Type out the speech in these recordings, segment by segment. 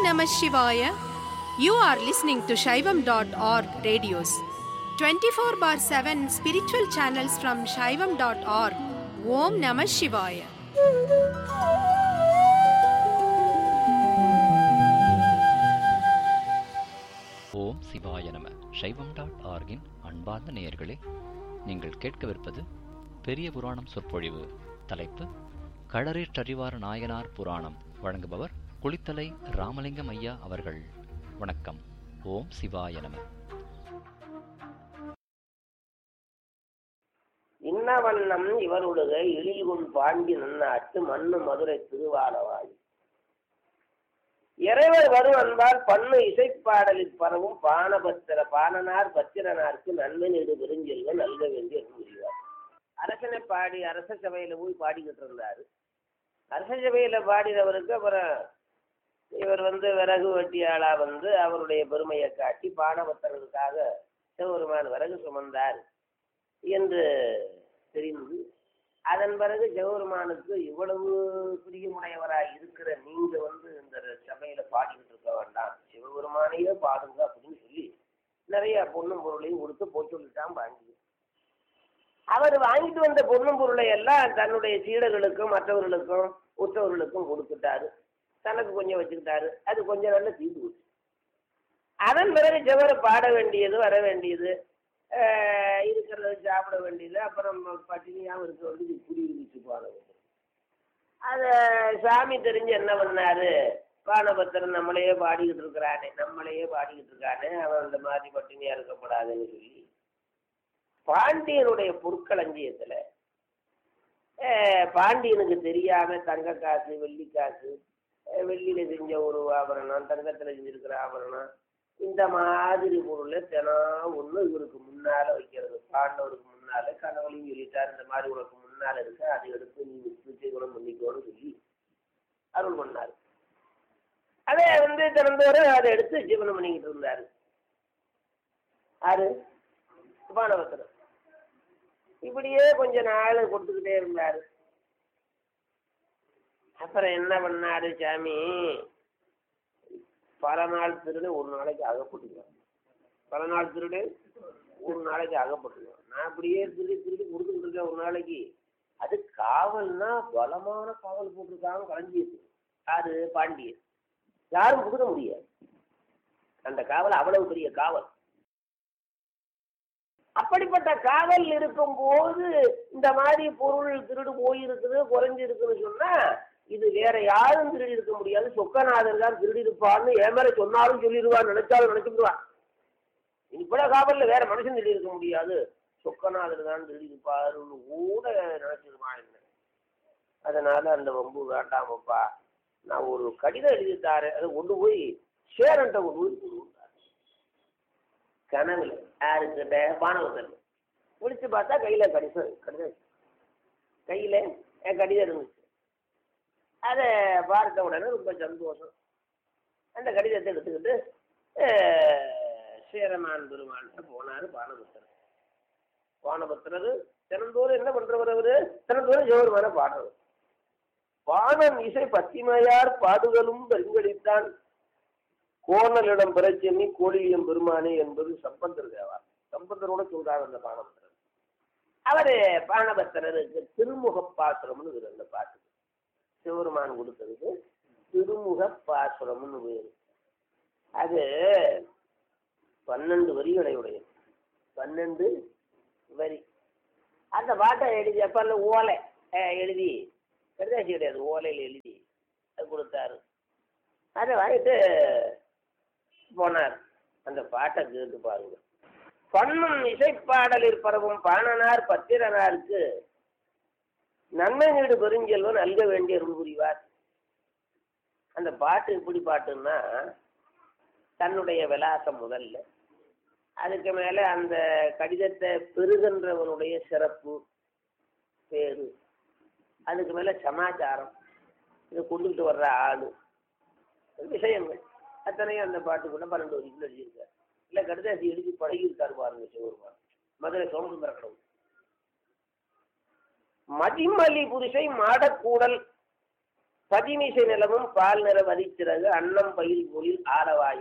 Namah Shivaya. You are listening to Shaivam.org radios. 24 bar 7 spiritual channels from Shaivam.org. Om Namah Shivaya. ஓம் சிவாய நம சைவம் dot ஆர்கின் அன்பார்ந்த நேயர்களே நீங்கள் கேட்கவிருப்பது பெரிய புராணம் சொற்பொழிவு தலைப்பு களரேற்றறிவார் நாயனார் புராணம் வழங்குபவர் குளித்தலை ராமலிங்கம் ஐயா அவர்கள் வணக்கம் ஓம் சிவாய நம இன்னவண்ணம் இவருடைய எழில்கொள் பாண்டி நன்னாட்டு மண்ணு மதுரை திருவாலவாய் இறைவர் வரும் அன்பால் பண்ணு இசைப்பாடலில் பரவும் பானபத்திர பாணனார் பத்திரனாருக்கு நன்மை நெடு பெருஞ்செல்வ நல்க வேண்டிய கூறுகிறார் அரசனை பாடி அரச சபையில போய் பாடிக்கிட்டு இருந்தாரு அரச சபையில பாடினவருக்கு அப்புறம் இவர் வந்து விறகு வெட்டியாளா வந்து அவருடைய பெருமையை காட்டி பானபத்திரனுக்காக சிவபெருமான் விறகு சுமந்தார் என்று தெரிந்து அதன் பிறகு ஜெகபெருமானுக்கு இவ்வளவு பிரியமுடையவராய் இருக்கிற நீங்க வந்து இந்த சபையில பாடிக்கிட்டு இருக்க வேண்டாம் சிவபெருமானையே பாடுங்க அப்படின்னு சொல்லி நிறைய பொண்ணும் பொருளையும் கொடுத்து போய் சொல்லிட்டான் வாங்கி அவர் வாங்கிட்டு வந்த பொண்ணும் பொருளை எல்லாம் தன்னுடைய சீடர்களுக்கும் மற்றவர்களுக்கும் உற்றவர்களுக்கும் கொடுத்துட்டாரு தனக்கு கொஞ்சம் வச்சுக்கிட்டாரு அது கொஞ்சம் நல்ல தீர்ந்து போச்சு அதன் பிறகு ஜெவரை பாட வேண்டியது வர வேண்டியது ஆஹ் இருக்கிறத சாப்பிட வேண்டியது அப்புறம் பட்டினியாகவும் இருக்க வேண்டியது குடி இருந்துச்சு போனது அதை சாமி தெரிஞ்சு என்ன பண்ணாரு பானபத்திரன் நம்மளையே பாடிக்கிட்டு இருக்கிறானே நம்மளையே பாடிக்கிட்டு இருக்கானே அவன் அந்த மாதிரி பட்டினியா இருக்கக்கூடாதுன்னு சொல்லி பாண்டியனுடைய பொற்களஞ்சியத்துல ஆஹ் பாண்டியனுக்கு தெரியாம தங்க காசு வெள்ளி காசு ஆஹ் வெள்ளியில செஞ்ச ஒரு ஆபரணம் தங்கத்துல செஞ்சிருக்கிற ஆபரணம் இந்த மாதிரி பொருளை தினம் ஒன்று இவருக்கு முன்னால வைக்கிறது பாண்டவருக்கு முன்னால கணவனையும் சொல்லிட்டார் இந்த மாதிரி உனக்கு முன்னால இருக்கு அதை எடுத்து நீ விட்டு குணம் பண்ணிக்கோன்னு சொல்லி அருள் பண்ணார் அதை வந்து திறந்தவரை அதை எடுத்து ஜீவனம் பண்ணிக்கிட்டு இருந்தாரு ஆறு பானவத்திரம் இப்படியே கொஞ்ச நாள் கொடுத்துக்கிட்டே இருந்தாரு அப்புறம் என்ன பண்ணாரு சாமி பல நாள் திருடு ஒரு நாளைக்கு அகப்பட்டுக்குவேன் பல நாள் திருடு ஒரு நாளைக்கு அகப்பட்டுக்குவேன் நான் அப்படியே திருடி திருடி கொடுத்துட்டு இருக்கேன் ஒரு நாளைக்கு அது காவல்னா பலமான காவல் போட்டிருக்காங்க களஞ்சியது யாரு பாண்டியன் யாரும் கொடுக்க முடியாது அந்த காவல் அவ்வளவு பெரிய காவல் அப்படிப்பட்ட காவல் இருக்கும்போது இந்த மாதிரி பொருள் திருடு போயிருக்குது குறைஞ்சு இருக்குன்னு சொன்னா இது வேற யாரும் திருடி இருக்க முடியாது சொக்கநாதர் தான் திருடி இருப்பான்னு ஏமேல சொன்னாலும் சொல்லிடுவான் நினைச்சாலும் நினைச்சுடுவான் இப்பட காவல்ல வேற மனுஷன் திருடி இருக்க முடியாது சொக்கநாதர் தான் திருடி இருப்பாருன்னு கூட நினைச்சிருவான் என்ன அதனால அந்த வம்பு வேண்டாமப்பா நான் ஒரு கடிதம் எழுதி தாரேன் அதை கொண்டு போய் சேரன்ட்ட கொண்டு போய் கொடுத்தாரு கனவுல யாருக்கிட்ட பானவத்தன் விழிச்சு பார்த்தா கையில கடிதம் கடிதம் கையில என் கடிதம் இருந்துச்சு அதை பார்த்த உடனே ரொம்ப சந்தோஷம் அந்த கடிதத்தை எடுத்துக்கிட்டு சேரமான் பெருமான்கிட்ட போனார் பானபத்திரர் பானபத்திரர் தினந்தோறும் என்ன பண்றவர் அவரு தினந்தோறும் ஜோருமான பாடுறவர் பானம் இசை பத்திமையார் பாடுதலும் பரிங்கடித்தான் கோணலிடம் பிரச்சனை கோழியம் பெருமானே என்பது சம்பந்தர் தேவார் சம்பந்தரோட சொல்றாங்க அந்த பானபத்திரர் அவரு பானபத்திரருக்கு திருமுக பாத்திரம்னு இருக்கு அந்த பாட்டு சிவருமான் கொடுத்ததுக்கு திருமுக பாசுரம்னு பேரு அது பன்னெண்டு வரிகளை உடையது பன்னெண்டு வரி அந்த பாட்டை எழுதி அப்ப அந்த ஓலை எழுதி கடிதாசி கிடையாது ஓலையில் எழுதி அது கொடுத்தாரு அதை வாங்கிட்டு போனார் அந்த பாட்டை கேட்டு பாருங்க பண்ணும் இசைப்பாடலில் பரவும் பாணனார் பத்திரனாருக்கு நன்மை நீடு பெருஞ்செல்வன் நல்க வேண்டிய அருள் புரிவார் அந்த பாட்டு எப்படி பாட்டுன்னா தன்னுடைய விலாசம் முதல்ல அதுக்கு மேலே அந்த கடிதத்தை பெறுகின்றவனுடைய சிறப்பு பேரு அதுக்கு மேலே சமாச்சாரம் இதை கொண்டுகிட்டு வர்ற ஆளு விஷயங்கள் அத்தனையும் அந்த பாட்டுக்குள்ள பன்னெண்டு வரைக்கும் எழுதியிருக்காரு இல்லை கடிதாசி எழுதி பழகியிருக்காரு பாருங்க சிவருமான் மதுரை சோமசுந்தர கடவுள் மதிமலி புருஷை மாடக்கூடல் பதிமிசை நிலமும் பால் நிற வரிச்சிறகு அன்னம் பயில் பொழில் ஆலவாய்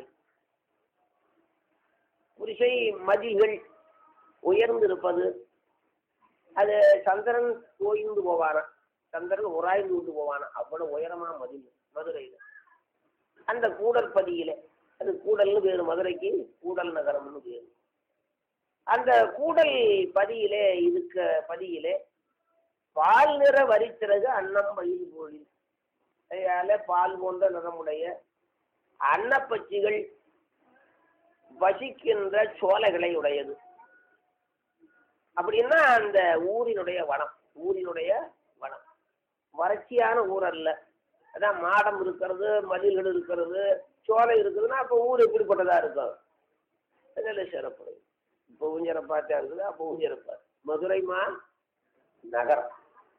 புரிசை மதில்கள் உயர்ந்திருப்பது அது சந்திரன் ஓய்ந்து போவானா சந்திரன் உராய்ந்து கொண்டு போவானா அவ்வளவு உயரமா மதில் மதுரையில் அந்த கூடல் பதியில அது கூடல்னு பேரு மதுரைக்கு கூடல் நகரம்னு பேரு அந்த கூடல் பதியிலே இருக்க பதியிலே பால் நிற வரித்திறகு அன்னம் பயில் போலி அதனால பால் போன்ற நிறமுடைய அன்னப்பச்சிகள் வசிக்கின்ற சோலைகளை உடையது அப்படின்னா அந்த ஊரினுடைய வனம் ஊரினுடைய வனம் வறட்சியான ஊர் அல்ல அதான் மாடம் இருக்கிறது மதில்கள் இருக்கிறது சோலை இருக்குதுன்னா அப்போ ஊர் எப்படிப்பட்டதா இருக்கும் அதில் சிறப்பு இப்போ ஊஞ்சரப்பாத்தா இருக்குது அப்போ ஊஞ்சரப்பா மதுரை மா நகரம்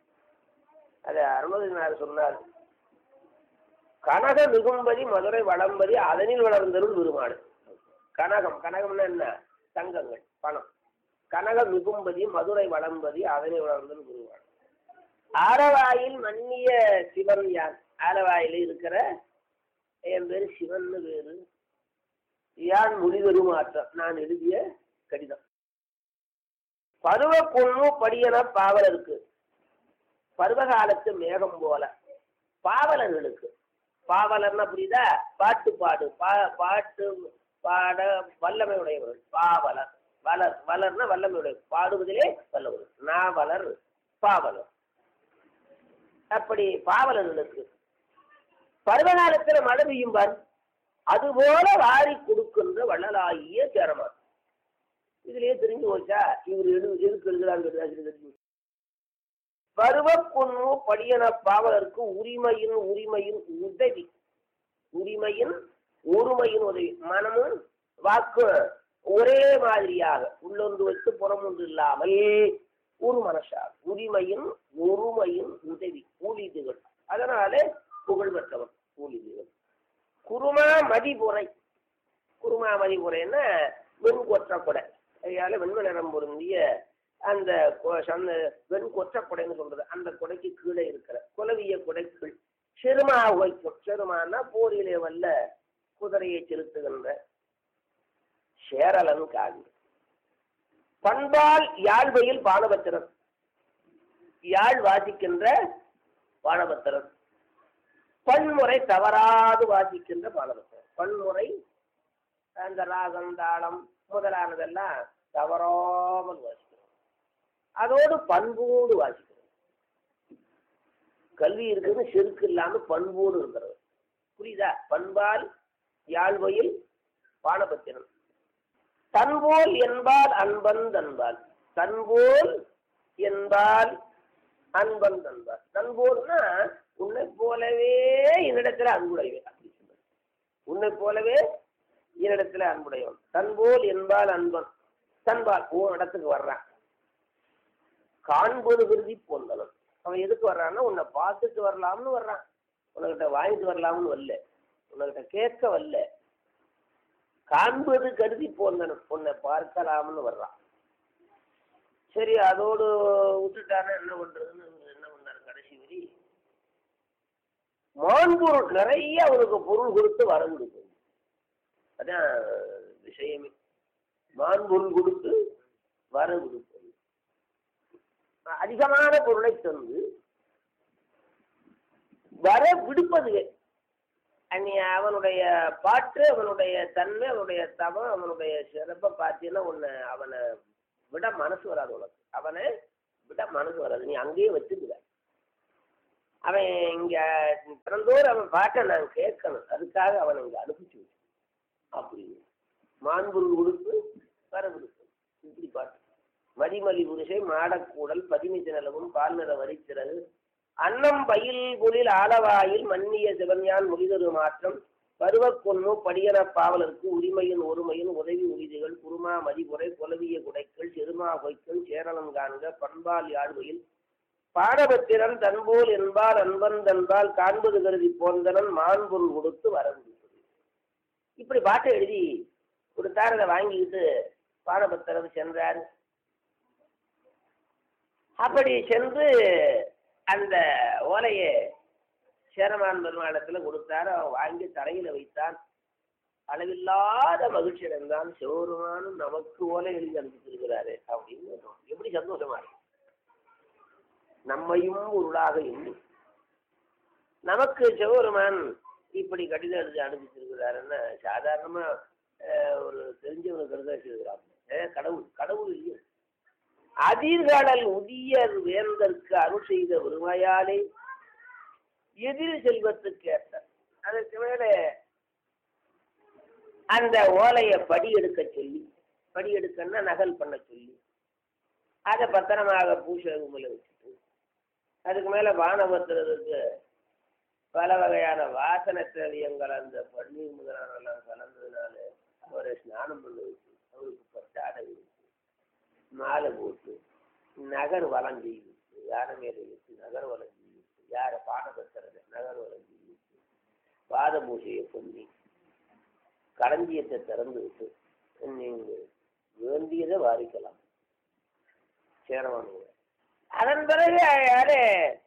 அது அருணகிரிநாதர் சொன்னார் கனக மிகும்பதி மதுரை வளம்பதி அதனில் வளர்ந்தரும் பெருமாடு கனகம் கனகம்னா என்ன தங்கங்கள் பணம் கனக மிகும்பதி மதுரை வளம்பதி அதனை வளர்ந்தரும் பெருமாடு ஆரவாயில் மன்னிய சிவன் யான் ஆரவாயில் இருக்கிற என் பேரு சிவன்னு பேரு யான் முடிவெருமாற்றம் நான் எழுதிய கடிதம் பருவ பொண்ணு படியன பாவலருக்கு பருவகாலத்து மேகம் போல பாவலர்களுக்கு பாவலர்னா புரியுதா பாட்டு பாடு பா பாட்டு பாட வல்லமை உடையவர்கள் பாவலர் வளர் வளர்னா வல்லமை உடையவர் பாடுவதிலே வல்லவர் நாவலர் பாவலர் அப்படி பாவலர்களுக்கு பருவகாலத்தில் மழை பெய்யும் பார் அதுபோல வாரி கொடுக்கின்ற வள்ளலாகிய சேரமான் இதுலயே தெரிஞ்சு போச்சா இவர் எது எதுக்கு எழுதுறாங்க தெரிஞ்சு பருவ பொண்ணு படியன பாவலருக்கு உரிமையின் உரிமையின் உதவி உரிமையின் ஒருமையின் உதவி மனமும் வாக்கு ஒரே மாதிரியாக உள்ளொன்று வைத்து புறமொன்று இல்லாமல் ஒரு மனசா உரிமையின் ஒருமையின் உதவி ஊழிதுகள் அதனாலே புகழ் பெற்றவன் ஊழிதுகள் குருமா மதிபுரை குருமா மதிபுரைன்னா வெண் கொற்ற கொடை அதனால வெண்மை நிறம் பொருந்திய அந்த கொ- சந்த வெண் கொற்ற கொடைன்னு சொல்றது அந்த கொடைக்கு கீழே இருக்கிற குலவிய கொடைக்குள் செருமா வைக்கும் செருமானா போரிலே வல்ல குதிரையை செலுத்துகின்ற சேரலன் காவி பண்பால் யாழ்வையில் பானபத்திரன் யாழ் வாசிக்கின்ற பானபத்திரன் பன்முறை தவறாது வாசிக்கின்ற பானபத்திரன் பன்முறை அந்த ராகம் தாளம் முதலானதெல்லாம் தவறாமல் வாசிக்கிறோம் அதோடு பண்போடு வாசிக்கிறோம் கல்வி இருக்குன்னு செருக்கு இல்லாம பண்போடு இருக்கிறது புரியுதா பண்பால் யாழ்வையில் பானபத்திரன் தன்போல் என்பால் அன்பன் தன்பால் தன்போல் என்பால் அன்பன் தன்பால் தன்போல்னா உன்னை போலவே என்னிடத்துல அன்புடையவன் அப்படி சொல்றாரு. உன்னை போலவே என்னிடத்துல அன்புடையவன் தன்போல் என்பால் அன்பன் தன்பால் உன் இடத்துக்கு வர்றான் காண்பது விருதி போந்தவன் அவன் எதுக்கு வர்றான்னா உன்னை பார்த்துட்டு வரலாம்னு வர்றான் உனக்கிட்ட வாங்கிட்டு வரலாம்னு வரல உனக்கிட்ட கேட்க வரல காண்பது கருதி போந்தனும் உன்னை பார்க்கலாம்னு வர்றான் சரி அதோடு விட்டுட்டானா என்ன பண்றதுன்னு இவரு என்ன பண்ணாரு கடைசி வரி மான்பொருள் நிறைய அவனுக்கு பொருள் கொடுத்து வரம் கொடுக்கும் அதான் விஷயமே மான்பொருள் கொடுத்து வரம் கொடுப்பது அதிகமான பொருளை தந்து வர விடுப்பது அன்னி அவனுடைய பாட்டு அவனுடைய தன்மை அவனுடைய தவம் அவனுடைய சிறப்பை பார்த்தீங்கன்னா உன்னை அவனை விட மனசு வராது உனக்கு அவனை விட மனசு வராது நீ அங்கேயே வச்சுக்குற அவன் இங்க பிறந்தோர் அவன் பாட்டை நான் கேட்கணும் அதுக்காக அவனை இங்க அனுப்பிச்சு வச்சு அப்படின்னு மாண்புரு கொடுத்து வர கொடுத்து இப்படி பாட்டு மதிமலி புருஷை மாடக்கூடல் பதிமிச்ச நிலவும் பால் நிற வரித்திரது அன்னம் பயில் புலில் ஆலவாயில் மன்னிய சிவன்யான் முடிதொரு மாற்றம் பருவக்கொன்னு படியன பாவலருக்கு உரிமையின் ஒருமையின் உதவி உரிதிகள் குருமா மதிபுரை குலவிய குடைக்கள் செருமா பொய்க்கள் சேரலம் காண்க பண்பால் யாழ்வையில் பாடபத்திரன் தன்போல் என்பால் அன்பன் தன்பால் காண்பது கருதி போந்தனன் மாண்பொருள் கொடுத்து வரந்து இப்படி பாட்டை எழுதி கொடுத்தார் அதை வாங்கிக்கிட்டு பாடபத்திரர் சென்றார் அப்படி சென்று அந்த ஓலையை சேரமான் பெருமாளத்துல கொடுத்தாரு அவன் வாங்கி தலையில வைத்தான் அளவில்லாத மகிழ்ச்சி அடைந்தான் சிவபெருமானும் நமக்கு ஓலை எழுதி அனுப்பிச்சிருக்கிறாரு அப்படின்னு எப்படி சந்தோஷமா இருக்கு நம்மையும் பொருளாக எண்ணி நமக்கு சிவபெருமான் இப்படி கடிதம் எழுதி அனுப்பிச்சிருக்கிறாருன்னா சாதாரணமா அஹ், ஒரு தெரிஞ்சவங்க கடிதம் வச்சிருக்கிறாங்க அஹ், கடவுள் கடவுள் இல்லையே அதிர்காடல் உதியர் வேந்தற்கு அருள் செய்த வருவாயாலே எதிர் செல்வத்துக்கு ஏற்ற அதற்கு மேலே அந்த ஓலையை படி எடுக்க சொல்லி படி எடுக்கன்னா நகல் பண்ண சொல்லி அதை பத்திரமாக பூசை ரூமில் வச்சுட்டு அதுக்கு மேலே வானபத்திரத்துக்கு பல வகையான வாசனை திரவியங்கள் அந்த பன்னீர் முதலானெல்லாம் கலந்ததுனால அவரை ஸ்நானம் பண்ண வச்சு அவருக்கு பட்டாடை வச்சு மாலை போட்டு நகர் வளம் செய்து யாரை மேலே வச்சு நகர் வளம் செய்து யாரை பாடபத்திரத்தை நகர் வளம் செய்து பாத பூஜையை பண்ணி களஞ்சியத்தை திறந்து விட்டு நீங்கள் வேண்டியதை வாரிக்கலாம் சேரவானுங்க அதன் பிறகு யாரு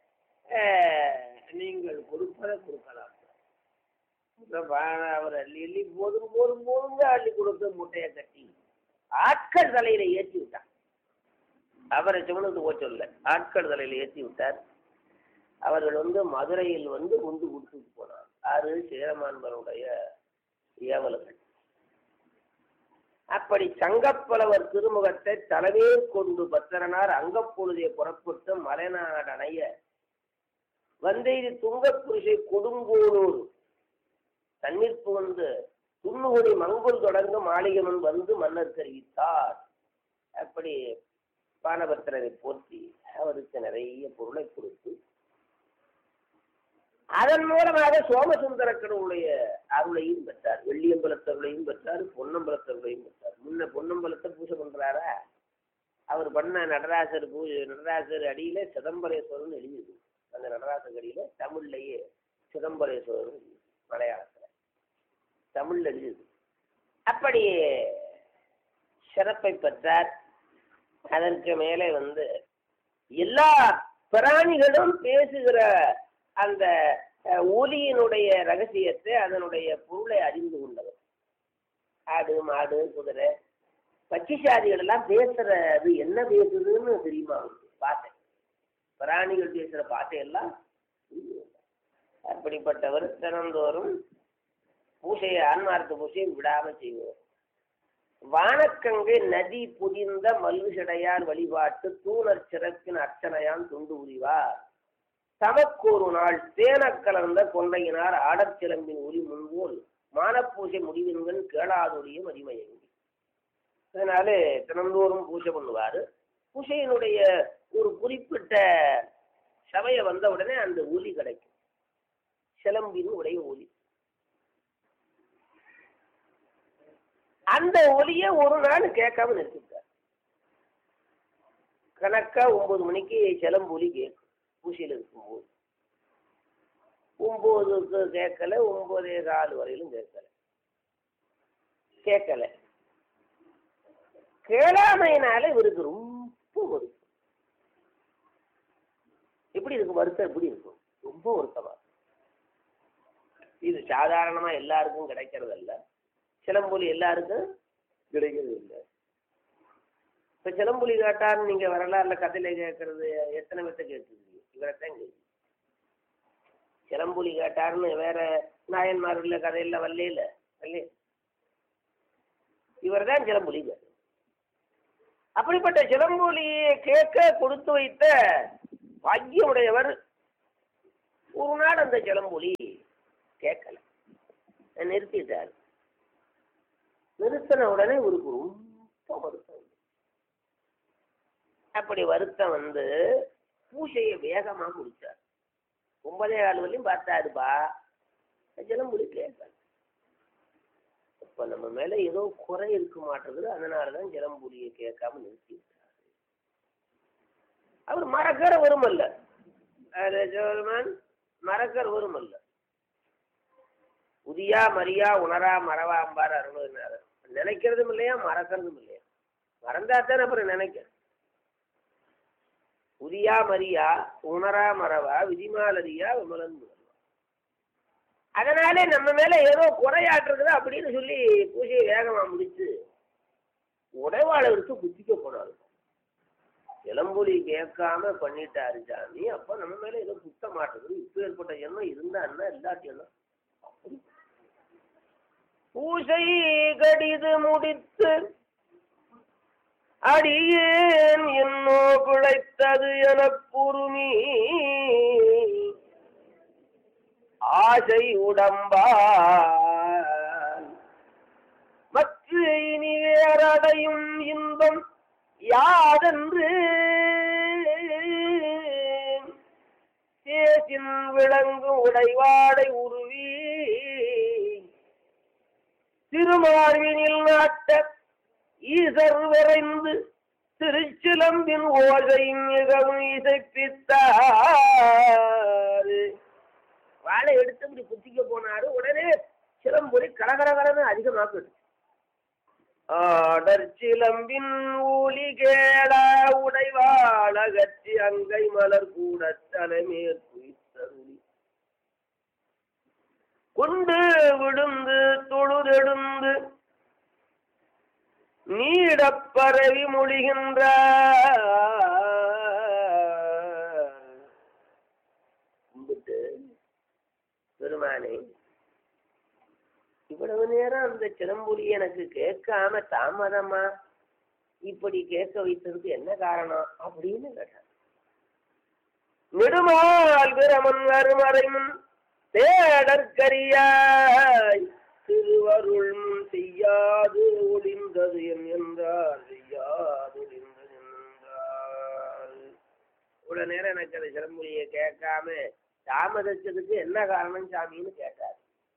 நீங்கள் கொடுப்பதை கொடுக்கலாம் அப்புறம் பா- அவர் அள்ளி அள்ளி போதும் போதும் போதுங்க அள்ளி கொடுத்து முட்டையை கட்டி ஆட்கள் தலையில ஏற்றி விட்டார் அவரை சிவனுக்கு போக சொல்ல ஆட்கள் தலையில ஏற்றி விட்டார் அவர்கள் வந்து மதுரையில் வந்து முந்து கொடுத்துட்டு போனார் அது சேரமான்பருடைய ஏவலர்கள் அப்படி சங்கப்புலவர் திருமுகத்தை தலைமையில் கொண்டு பத்திரனார் அங்கப்பொழுதே புறப்பட்டு மலைநாடனைய வந்தெய்தி துங்கப்புரிசை கொடுங்கோளூர் தண்ணீர் புகுந்து துண்ணுகுடி மங்குல் தொடர்ந்து மாளிகமன் வந்து மன்னர் தெரிவித்தார் அப்படி பானபத்திரரை போற்றி அவருக்கு நிறைய பொருளை கொடுத்து அதன் மூலமாக சோமசுந்தர கடவுளுடைய அருளையும் பெற்றார் வெள்ளியம்பலத்தருளையும் பெற்றார் பொன்னம்பலத்தருளையும் பெற்றார் முன்ன பொன்னம்பலத்தை பூஜை பண்றாரா அவர் பண்ண நடராசர் பூஜை நடராசர் அடியில சிதம்பரேஸ்வரர்னு எழுதியிருக்கு அந்த நடராசர் அடியில தமிழ்லயே சிதம்பரேஸ்வரர் மலையாளத்துல தமிழ்ல எழுதியிருக்கு அப்படி சிறப்பை பெற்றார் அதற்கு மேலே வந்து எல்லா பிராணிகளும் பேசுகிற அந்த அஹ், ஒலியினுடைய ரகசியத்தை அதனுடைய பொருளை அறிந்து கொண்டவர் ஆடு மாடு குதிரை பட்சி சாதிகள் எல்லாம் பேசுறது என்ன பேசுதுன்னு தெரியுமா அவருக்கு பார்த்தேன் பிராணிகள் பேசுற பாட்டையெல்லாம் தெரியும். அப்படிப்பட்டவர் தினந்தோறும் பூசையை ஆன்மார்த்த பூசையை விடாம செய்வார் வானக்கங்கை நதி புதிந்த மல்விசடையார் வழிபாட்டு தூணர் சிறப்பின் அர்ச்சனையான் துண்டு உரிவார் தமக்கொரு நாள் தேனக் கலந்த கொண்டையினார் ஆடற் சிலம்பின் ஒளி முன்போல் மானப்பூசை முடிவின்கண் கேளாதொழிய மதிமயங்கி அதனால தினந்தோறும் பூஜை பண்ணுவாரு பூஜையினுடைய ஒரு குறிப்பிட்ட சபையை வந்த உடனே அந்த ஒலி கிடைக்கும் சிலம்பின் உடைய ஒலி அந்த ஒலியை ஒரு நாள் கேட்காம நிறுத்திட்டார் கணக்கா ஒன்பது மணிக்கு சிலம்பு ஒலி கேட்கும் பூசையில் இருக்கும்போது ஒன்பதுக்கு கேட்கல ஒன்பதே கால் வரையிலும் கேட்கல கேட்கல கேளாமையினால இவருக்கு ரொம்ப வருத்தம் எப்படி இருக்கும் வருத்தம் எப்படி இருக்கும் ரொம்ப வருத்தமா இது சாதாரணமா எல்லாருக்கும் கிடைக்கிறது இல்ல சிலம்பொலி எல்லாருக்கும் கிடைக்கிறது இல்லை இப்ப சிலம்பொலி கேட்டான்னு நீங்க வரலாறுல கதையில கேட்கறது எத்தனை பேர்த்த கேட்டுருக்கீங்க இவரைத்தான் கேட்கு சிலம்புலி கேட்டாருன்னு வேற நாயன்மார்ல கதையில வரல இல்லையே இவர் தான் சிலம்புலி கேட்டார். அப்படிப்பட்ட சிலம்புலியை கேட்க கொடுத்து வைத்த பாக்கியமுடையவர் ஒரு நாள் அந்த சிலம்புலி கேட்கல நிறுத்திட்டார் நிறுத்தின உடனே இவருக்கு ரொம்ப வருத்தம் வந்து. அப்படி வருத்தம் வந்து பூசையை வேகமா முடிச்சார் ஒன்பதே கால் வரையும் பார்த்தாருப்பா சிலம்புலி கேட்கல இப்ப நம்ம மேல ஏதோ குறை இருக்க மாட்டேங்குது அதனாலதான் ஜலம்புலியை கேட்காம நிறுத்தி விட்டாரு அவர் மறக்கிற வருமல்ல அது ஜெவல்மான் மறக்கிற வருமல்ல உதியா மரியா உணரா மறவாம்பார் அருணகிரிநாதர் நினைக்கிறதும் இல்லையா மறக்கிறதும் இல்லையா மறந்தாத்தானே அப்புறம் நினைக்க உதியா மரியா உணரா மறவா விதிமாலரியா விமலன் முதல்வா அதனாலே நம்ம மேல ஏதோ குறையாட்டுருக்குது அப்படின்னு சொல்லி பூஜையை வேகமா முடிச்சு உடைவாளை எடுத்து குத்திக்க போனாரு இளம்புலி கேட்காம பண்ணிட்டாரு சாமி அப்ப நம்ம மேல ஏதோ குத்த மாட்டேங்குது இப்ப ஏற்பட்ட எண்ணம் இருந்தா என்ன இல்லாட்டி என்ன அப்படி பூசை கடிது முடித்து அடியேன் என்னோ பிழைத்தது எனக் குறுமி ஆசை உடம்பால் மற்ற இனி வேறடையும் இன்பம் யாதென்று சேசின் விளங்கும் உடைவாடை உருவி திருமார்வினில் நாட்ட ஈசர் விரைந்து திருச்சிலம்பின் ஓசை மிகவும் இசைப்பித்தார் வாழை எடுத்து இப்படி குத்திக்க போனாரு உடனே சிலம்பொறி கலகலகலன்னு அதிகமாக்குது ஆடர் சிலம்பின் ஊலி கேடா உடைவாள் அகற்றி அங்கை மலர் கூட தலைமேற் குய்த்தருளி கொண்டு விழுந்து தொழுதெழுந்து நீடப் பரவி மொழிகின்ற கும்பிட்டு பெருமானே இவ்வளவு நேரம் அந்த சிலம்புலி எனக்கு கேட்காம தாமதமா இப்படி கேட்க வைத்ததுக்கு என்ன காரணம் அப்படின்னு கேட்டான் நெடுமால் பிரமன் அருமறைமுன் தேடற்கரியாய் திருவருள் முன் செய்யாது ஒளிந்தது என் என்றார் செய்யாது ஒளிந்தது என் என்றார் இவ்வளவு நேரம் எனக்கு அந்த சிலம்புலியை கேட்காம தாமதிச்சதுக்கு என்ன காரணம் சாமின்னு கேட்டார்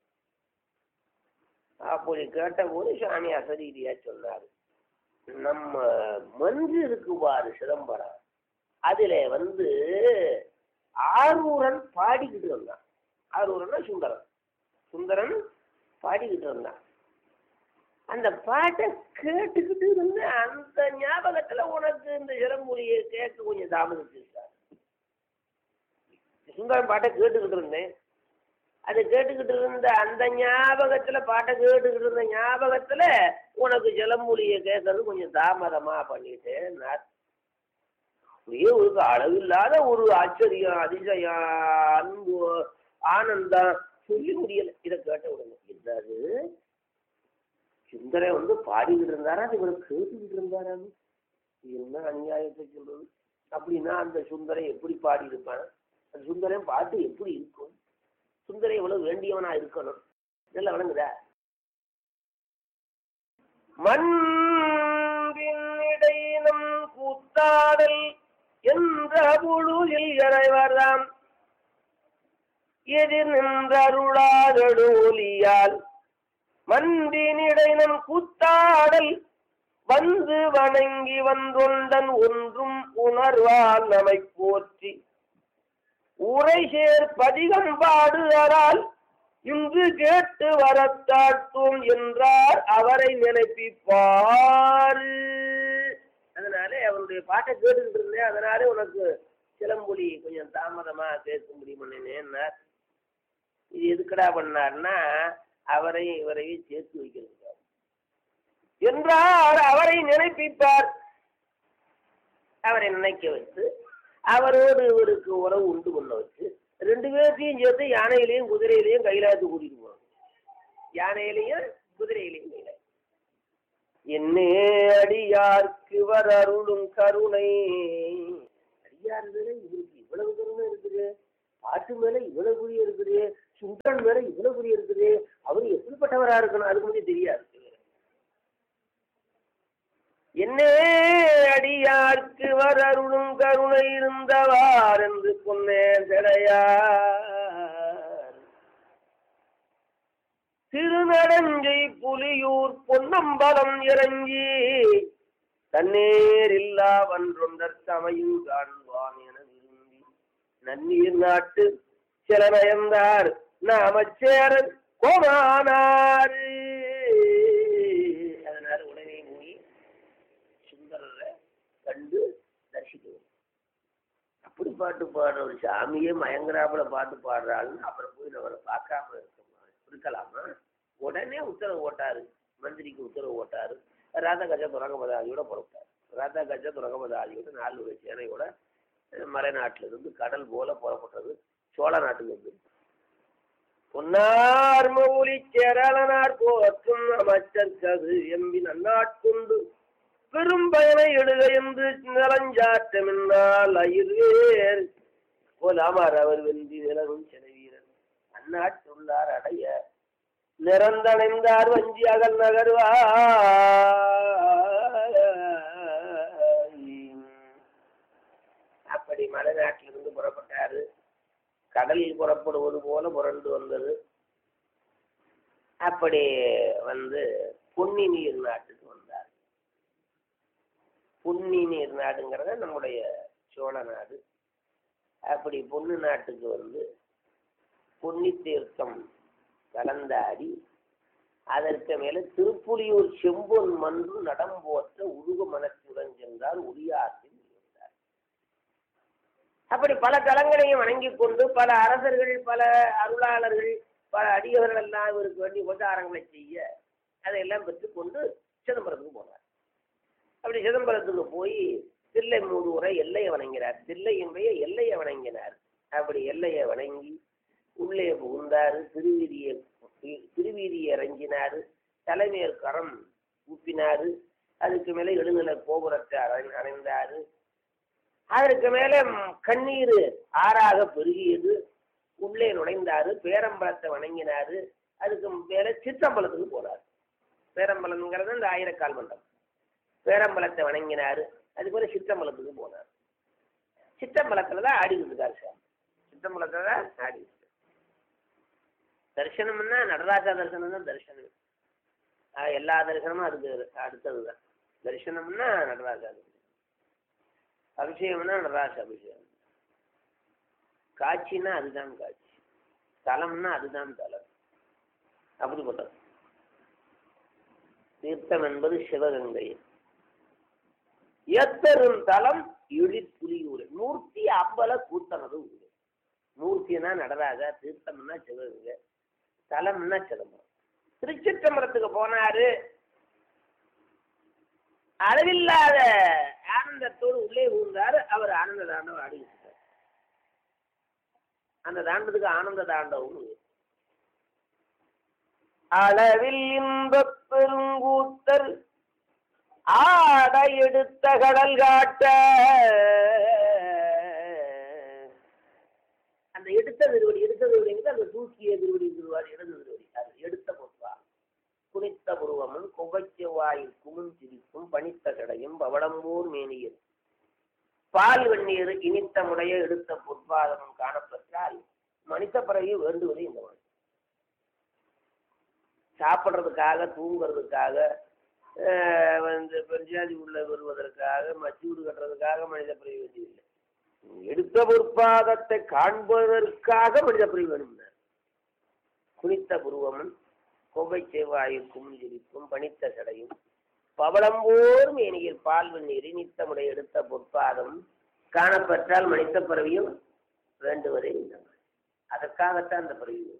அப்படி கேட்டபோது சாமி அசரீதியா சொன்னாரு நம்ம மஞ்சு இருக்கு பாரு சிதம்பரம் அதுல வந்து ஆரூரன் பாடிக்கிட்டு வந்தான் ஆரூரன்னா சுந்தரன் சுந்தரன் பாடிக்கிட்டு வந்தான் அந்த பாட்டை கேட்டுக்கிட்டு இருந்து அந்த ஞாபகத்துல உனக்கு இந்த சிலம்புலியை கேட்க கொஞ்சம் தாமதிச்சு சார் சுந்தரன் பாட்டை கேட்டுக்கிட்டு இருந்தேன் அது கேட்டுக்கிட்டு இருந்த அந்த ஞாபகத்துல பாட்டை கேட்டுக்கிட்டு இருந்த ஞாபகத்துல உனக்கு ஜலமூலியை கேட்கறது கொஞ்சம் தாமதமா பண்ணிட்டேன் நான் அப்படியே ஒரு அளவில்லாத ஒரு ஆச்சரியம் அதிசயம் அன்பு ஆனந்தம் சொல்லி முடியல இதை கேட்ட உடனே என்னது சுந்தரை வந்து பாடிக்கிட்டு இருந்தாரா அது இவரை கேட்டுக்கிட்டு இருந்தாரா என்ன அநியாயத்தை சொல்றது அப்படின்னா அந்த சுந்தரை எப்படி பாடி இருப்பான் அந்த சுந்தரன் பாட்டு எப்படி இருக்கும் சுந்தரை எவ்வளவு வேண்டியவனா இருக்கணும் இதெல்லாம் விளங்குதா மண்பின்னிடையினம் கூத்தாடல் என்ற பொழுதில் இறைவராம் எதிர் நின்றருளாதடு ஒலியால் மண்பினிடையினம் கூத்தாடல் வந்து வணங்கி வந்தொண்டன் ஒன்றும் உணர்வால் நம்மை போற்றி உரை சேர் பதிகம் பாடுதலால் இன்று கேட்டு வரத்தாட்டும் என்றார் அவரை நினைப்பிப்பார் அதனாலே அவருடைய பாட்டை கேட்டுக்கிட்டு இருந்தேன் அதனாலே உனக்கு சிலம்பொலி கொஞ்சம் தாமதமா கேட்க முடியுமன்னார் இது எதுக்கடா பண்ணார்னா அவரையும் இவரையும் சேர்த்து வைக்கிறது என்றார் அவரை நினைப்பிப்பார் அவரை நினைக்க வைத்து அவரோடு இவருக்கு உறவு உண்டு பண்ண வச்சு ரெண்டு பேர்த்தையும் சேர்த்து யானையிலையும் குதிரையிலையும் கைலாயத்து கூட்டிட்டு போவாங்க யானையிலையும் குதிரையிலையும் கைலாயம் என்னே அடியார்க்கு வர் அருளும் கருணை அடியார் மேல இவருக்கு இவ்வளவு கருணை இருக்குது பாட்டு மேல இவ்வளவு குறி இருக்குது சுந்தரன் மேல இவ்வளவு குறி இருக்குது அவர் எப்படிப்பட்டவரா இருக்கணும் அதுக்கு முன்னாடி தெரியாது என்னே அடியார்க்கு வர் அருளும் கருணை இருந்தவார் என்று சொன்னேன் கிடையார் திருநடஞ்சை புலியூர் பொன்னம்பலம் இறங்கி தன்னேரில்லா வன்றொண்டர் சமையும் காண்பான் என விரும்பி நன்னீர் நாட்டு சில நயந்தார் நாமச்சேரன் கோமானார் அதனால உடனே போய் சுந்தரரை கண்டு தரிசிக்கணும் அப்படி பாட்டு பாடுற ஒரு சாமியே மயங்கராப்புல பாட்டு பாடுறாள்னு அப்புறம் போய் அவரை பார்க்காம இருக்க முடியாது இருக்கலாமா உடனே உத்தரவு ஓட்டாரு மந்திரிக்கு உத்தரவு ஓட்டாரு ராதா கஜ துரகமதாதியோட புறப்பட்டார் ராதா கஜ துரகமதாதியோட நாலு வகை சேனையோட அஹ், மலைநாட்டுல இருந்து கடல் போல புறப்பட்டது சோழ நாட்டுக்கு வந்து பொன்னார் மௌலி சேரலனார் போற்றும் அமைச்சர் கது எம்பி நன்னாட்கொண்டு பெரும் பயனை எழுத என்று நலஞ்சாற்றமின்னால் அயிர்வேர் போலாமார் அவர் வெந்தி நிலவும் செலவீரன் அந்நாட்டுள்ளார் அடைய நிறந்தணைந்தார் வஞ்சி அகல் நகர்வா அப்படி மலைநாட்டிலிருந்து புறப்பட்டாரு கடலில் புறப்படுவது போல புரண்டு வந்தது அப்படி வந்து பொன்னி நீர் நாட்டுக்கு வந்தார் பொன்னி நீர் நாடுங்கிறத நம்முடைய சோழ நாடு அப்படி பொன்னு நாட்டுக்கு வந்து பொன்னி தீர்த்தம் கலந்தாடி அதற்கு மேல திருப்புலியூர் செம்பொன் மன்று நடம்போற்ற உருகு மனத்துடன் சென்றார் உரியாற்றில் இருந்தார் அப்படி பல தலங்களையும் வணங்கிக் கொண்டு பல அரசர்கள் பல அருளாளர்கள் பல அடியவர்கள் எல்லாம் இவருக்கு வேண்டிய உபச்சாரங்களை செய்ய அதையெல்லாம் பெற்றுக்கொண்டு சிதம்பரத்துக்கு போனார் அப்படி சிதம்பரத்துக்கு போய் தில்லை மூடு உரை எல்லையை வணங்கினார் தில்லை என்பைய எல்லையை வணங்கினார் அப்படி எல்லையை வணங்கி உள்ளே புகுந்தாரு திருவீதியை திருவீதியை இறங்கினாரு தலைமையர் கரம் ஊப்பினாரு அதுக்கு மேலே எழுநிலை கோபுரத்தை அறை அணைந்தாரு அதற்கு மேலே ம், கண்ணீர் ஆறாக பெருகியது உள்ளே நுழைந்தாரு பேரம்பலத்தை வணங்கினாரு அதுக்கு மேலே சிற்றம்பலத்துக்கு போனார் பேரம்பலம்ங்கிறது இந்த ஆயிரக்கால் மண்டபம் பேரம்பலத்தை வணங்கினாரு அது போல சிற்றம்பலத்துக்கு போனார் சிற்றம்பலத்துல தான் ஆடிக்கிட்டு இருக்காரு சார் சிற்றம்பலத்துல தான் ஆடிக்கிட்டு இருக்காரு. தரிசனம்னா நடராஜா தரிசனம் தான் தரிசனம் ஆஹ் எல்லா தரிசனமும் அதுக்கு அடுத்தது தான் தரிசனம்னா நடராஜா தரிசனம் அபிஷேகம்னா நடராஜ அபிஷேகம் காட்சின்னா அதுதான் காட்சி தலம்னா அதுதான் தலம் அப்படிப்பட்டது தீர்த்தம் என்பது சிவகங்கை எத்தரும் தலம் இழிப்புலியூர் மூர்த்தி அம்பல கூத்தனது ஊர் மூர்த்தினா நடராஜா தீர்த்தம்னா சிவகங்கை தலம்னா சிதம்பரம் திருச்சிற்றம்பலத்துக்கு போனாரு அளவில்லாத ஆனந்தத்தோடு உள்ளே புகுந்தாரு அவர் ஆனந்த தாண்டவம் ஆடிக்கிட்டு இருக்காரு. அந்த தாண்டத்துக்கு ஆனந்த தாண்டவம் அளவில் இன்பப் பெருங்கூத்தர் ஆட எடுத்த கடல் காட்ட அந்த எடுத்த திருவடி எடுத்த திருவடிங்கிறது அந்த தூக்கிய திருவடி திருவாடி இடது திருவடி அது எடுத்த பொருவா குனித்த புருவமும் குகைச்ச வாயில் குமும் சிரிப்பும் பனித்த கடையும் பவளம்பூர் மேனியில் பால் வெந்நீர் இனித்த முடைய எடுத்த பொற்பாதமும் காணப்பெற்றால் மனித பிறகு வேண்டுவது இந்த மனிதன் சாப்பிட்றதுக்காக தூங்குறதுக்காக ஆஹ் வந்து பெருஞ்சாதி உள்ள வருவதற்காக மச்சூடு கட்டுறதுக்காக மனித பிறவி வேண்டியதில்லை எடுத்த பொற்பாதத்தை காண்பதற்காக மனித பிறவி வேணும்னார் குனித்த புருவமும் கோவை செவ்வாயும் குமிஞ்சிரிப்பும் பனித்த சடையும் பவளம்போர் மேனியில் பால் வெந்நீர் நித்தமுடைய எடுத்த பொற்பாதம் காணப்பெற்றால் மனித பிறவியும் வேண்டுவதே இந்த மாதிரி அதற்காகத்தான் அந்த பிறவி வேணும்.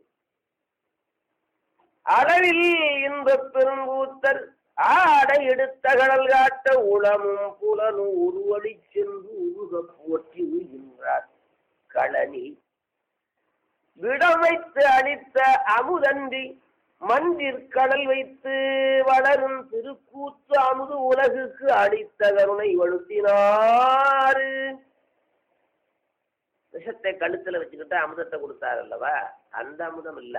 அளவில் இன்பப் பெருங்கூத்தர் ஆடை எடுத்த கடல் காட்ட உளமும் புலனும் உருவடி சென்று உருக போற்றி உயின்றார் களனி விடம் வைத்து அளித்த அமுதன்றி மஞ்சிற் கடல் வைத்து வளரும் திருக்கூத்து அமுது உலகுக்கு அளித்த கருணை வழுத்தினாரு விஷத்தை கழுத்துல வச்சுக்கிட்டு அமுதத்தை கொடுத்தார் அல்லவா அந்த அமுதம் இல்ல